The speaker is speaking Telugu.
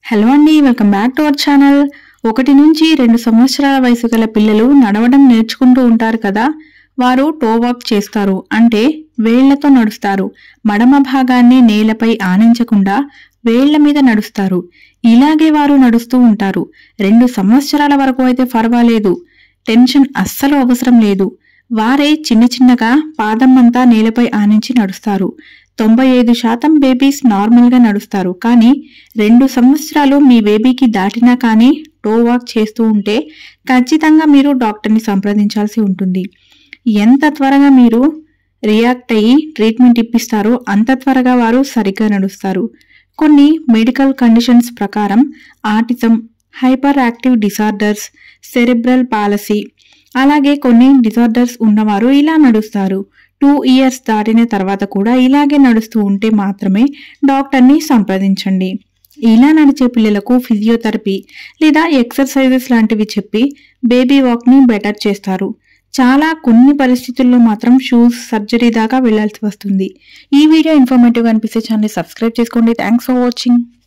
హలో అండి welcome back to our channel ఒకటి నుంచి రెండు సంవత్సరాల వయసు గల పిల్లలు నడవడం నేర్చుకుంటూ ఉంటారు కదా వారు టో వాక్ చేస్తారు అంటే వేళ్లతో నడుస్తారు మడమ భాగాన్ని నేలపై ఆనించకుండా వేళ్ల మీద నడుస్తారు ఇలాగే వారు నడుస్తూ ఉంటారు రెండు సంవత్సరాల వరకు అయితే పర్వాలేదు టెన్షన్ అస్సలు అవసరం లేదు వారే చిన్న చిన్నగా పాదం అంతా నేలపై ఆనించి నడుస్తారు తొంభై ఐదు శాతం బేబీస్ నార్మల్గా నడుస్తారు కానీ రెండు సంవత్సరాలు మీ బేబీకి దాటినా కానీ టో వాక్ చేస్తూ ఉంటే ఖచ్చితంగా మీరు డాక్టర్ని సంప్రదించాల్సి ఉంటుంది ఎంత త్వరగా మీరు రియాక్ట్ అయ్యి ట్రీట్మెంట్ ఇప్పిస్తారో అంత త్వరగా వారు సరిగ్గా నడుస్తారు కొన్ని మెడికల్ కండిషన్స్ ప్రకారం autism hyper active disorders cerebral palsy అలాగే కొన్ని డిసార్డర్స్ ఉన్నవారు ఇలా నడుస్తారు టూ ఇయర్స్ దాటిన తర్వాత కూడా ఇలాగే నడుస్తూ ఉంటే మాత్రమే డాక్టర్ని సంప్రదించండి ఇలా నడిచే పిల్లలకు ఫిజియోథెరపీ లేదా ఎక్సర్సైజెస్ లాంటివి చెప్పి బేబీ వాక్ని బెటర్ చేస్తారు చాలా కొన్ని పరిస్థితుల్లో మాత్రం షూస్ సర్జరీ దాకా వెళ్లాల్సి వస్తుంది ఈ వీడియో ఇన్ఫర్మేటివ్ అనిపిస్తే ఛానల్ సబ్స్క్రైబ్ చేసుకోండి థ్యాంక్స్ ఫర్ వాచింగ్